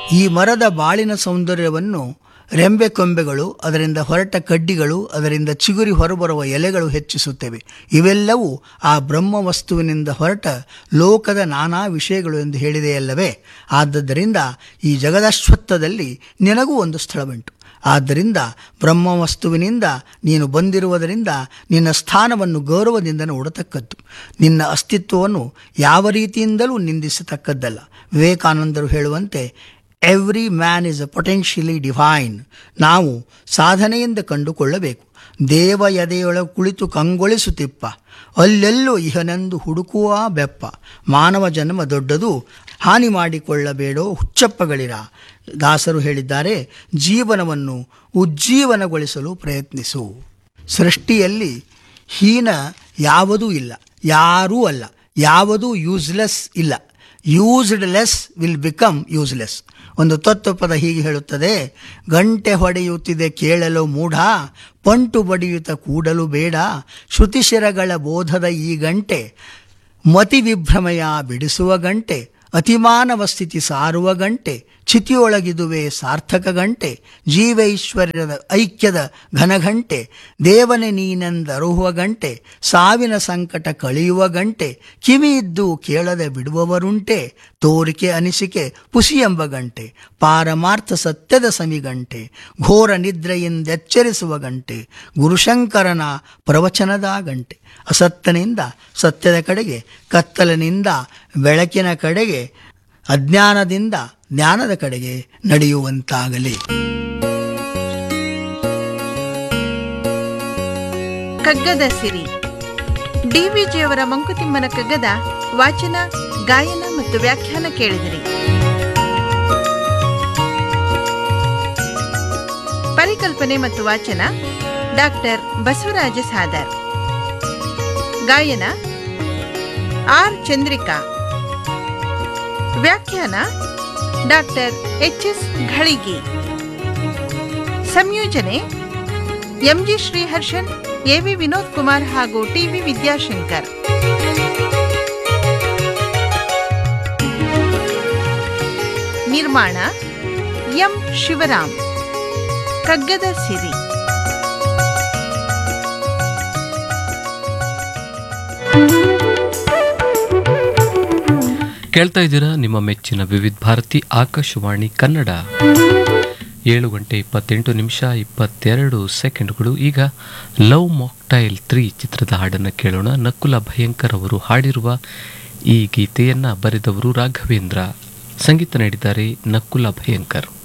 ಈ ಮರದ ಬಾಳಿನ ಸೌಂದರ್ಯವನ್ನು ರೆಂಬೆ ಕೊಂಬೆಗಳು ಅದರಿಂದ ಹೊರಟ ಕಡ್ಡಿಗಳು ಅದರಿಂದ ಚಿಗುರಿ ಹೊರಬರುವ ಎಲೆಗಳು ಹೆಚ್ಚಿಸುತ್ತವೆ ಇವೆಲ್ಲವೂ ಆ ಬ್ರಹ್ಮ ವಸ್ತುವಿನಿಂದ ಹೊರಟ ಲೋಕದ ನಾನಾ ವಿಷಯಗಳು ಎಂದು ಹೇಳಿದೆಯಲ್ಲವೇ ಆದ್ದರಿಂದ ಈ ಜಗದಶ್ವತ್ಥದಲ್ಲಿ ನಿನಗೂ ಒಂದು ಸ್ಥಳವುಂಟು ಆದ್ದರಿಂದ ಬ್ರಹ್ಮವಸ್ತುವಿನಿಂದ ನೀನು ಬಂದಿರುವುದರಿಂದ ನಿನ್ನ ಸ್ಥಾನವನ್ನು ಗೌರವದಿಂದ ನೋಡತಕ್ಕದ್ದು ನಿನ್ನ ಅಸ್ತಿತ್ವವನ್ನು ಯಾವ ರೀತಿಯಿಂದಲೂ ನಿಂದಿಸತಕ್ಕದ್ದಲ್ಲ ವಿವೇಕಾನಂದರು ಹೇಳುವಂತೆ every man is a potentially divine ನಾವು ಸಾಧನೆಯಿಂದ ಕಂಡುಕೊಳ್ಳಬೇಕು ದೇವ ಎದೆಯೊಳಗೆ ಕುಳಿತು ಕಂಗೊಳಿಸುತ್ತಿಪ್ಪ ಅಲ್ಲೆಲ್ಲೂ ಇಹನೆಂದು ಹುಡುಕುವ ಬೆಪ್ಪ ಮಾನವ ಜನ್ಮ ದೊಡ್ಡದು ಹಾನಿ ಮಾಡಿಕೊಳ್ಳಬೇಡೋ ಹುಚ್ಚಪ್ಪಗಳಿರ ದಾಸರು ಹೇಳಿದ್ದಾರೆ ಜೀವನವನ್ನು ಉಜ್ಜೀವನಗೊಳಿಸಲು ಪ್ರಯತ್ನಿಸು ಸೃಷ್ಟಿಯಲ್ಲಿ ಹೀನ ಯಾವುದೂ ಇಲ್ಲ ಯಾರೂ ಅಲ್ಲ ಯಾವುದೂ ಯೂಸ್ಲೆಸ್ ಇಲ್ಲ used less will become useless ಒಂದು ತತ್ವಪದ ಹೀಗೆ ಹೇಳುತ್ತದೆ ಗಂಟೆ ಹೊಡೆಯುತ್ತಿದೆ ಕೇಳಲು ಮೂಢ ಪಂಟು ಬಡಿಯುತ್ತ ಕೂಡಲು ಬೇಡ ಶ್ರುತಿಶಿರಗಳ ಬೋಧದ ಈ ಗಂಟೆ ಮತಿ ವಿಭ್ರಮಯ ಬಿಡಿಸುವ ಗಂಟೆ ಅತಿಮಾನವ ಸ್ಥಿತಿ ಸಾರುವ ಗಂಟೆ ಚಿತಿಯೊಳಗಿದುವೆ ಸಾರ್ಥಕ ಗಂಟೆ ಜೀವೈಶ್ವರ್ಯದ ಐಕ್ಯದ ಘನಘಂಟೆ ದೇವನೇ ನೀನೆಂದರುಹುವ ಗಂಟೆ ಸಾವಿನ ಸಂಕಟ ಕಳೆಯುವ ಗಂಟೆ ಕಿವಿಯಿದ್ದು ಕೇಳದೆ ಬಿಡುವವರುಂಟೆ ತೋರಿಕೆ ಅನಿಸಿಕೆ ಪುಸಿ ಎಂಬ ಗಂಟೆ ಪಾರಮಾರ್ಥ ಸತ್ಯದ ಸಮಿಗಂಟೆ ಘೋರ ನಿದ್ರೆಯಿಂದೆಚ್ಚರಿಸುವ ಗಂಟೆ ಗುರುಶಂಕರನ ಪ್ರವಚನದ ಗಂಟೆ ಅಸತ್ತನಿಂದ ಸತ್ಯದ ಕಡೆಗೆ ಕತ್ತಲಿನಿಂದ ಬೆಳಕಿನ ಕಡೆಗೆ ಅಜ್ಞಾನದಿಂದ ಜ್ಞಾನದ ಕಡೆಗೆ ನಡೆಯುವಂತಾಗಲಿ ಕಗ್ಗದ ಸಿರಿ ಡಿವಿಜಿಯವರ ಮಂಕುತಿಮ್ಮನ ಕಗ್ಗದ ವಾಚನ ಗಾಯನ ಮತ್ತು ವ್ಯಾಖ್ಯಾನ ಕೇಳಿದಿರಿ ಪರಿಕಲ್ಪನೆ ಮತ್ತು ವಾಚನ ಡಾಕ್ಟರ್ ಬಸವರಾಜ ಸಾದರ್ ಗಾಯನ ಆರ್ ಚಂದ್ರಿಕಾ ವ್ಯಾಖ್ಯಾನ ಡಾಕ್ಟರ್ ಎಚ್ ಎಸ್ ಘಳಿಗಿ ಸಂಯೋಜನೆ ಎಂಜಿ ಶ್ರೀಹರ್ಷನ್ ಎವಿ ವಿನೋದ್ ಕುಮಾರ್ ಹಾಗೂ ಟಿವಿ ವಿದ್ಯಾಶಂಕರ್ ನಿರ್ಮಾಣ ಎಂ ಶಿವರಾಮ್ ಕಗ್ಗದ ಸಿರಿ ಕೇಳ್ತಾ ಇದ್ದೀರಾ ನಿಮ್ಮ ಮೆಚ್ಚಿನ ವಿವಿಧ ಭಾರತಿ ಆಕಾಶವಾಣಿ ಕನ್ನಡ ಏಳು ಗಂಟೆ ಇಪ್ಪತ್ತೆಂಟು ನಿಮಿಷ ಇಪ್ಪತ್ತೆರಡು ಸೆಕೆಂಡ್ಗಳು ಈಗ ಲವ್ ಮಾಕ್ಟೈಲ್ ತ್ರೀ ಚಿತ್ರದ ಹಾಡನ್ನು ಕೇಳೋಣ ನಕುಲ ಭಯಂಕರ್ ಅವರು ಹಾಡಿರುವ ಈ ಗೀತೆಯನ್ನು ಬರೆದವರು ರಾಘವೇಂದ್ರ ಸಂಗೀತ ನೀಡಿದ್ದಾರೆ ನಕುಲ ಭಯಂಕರ್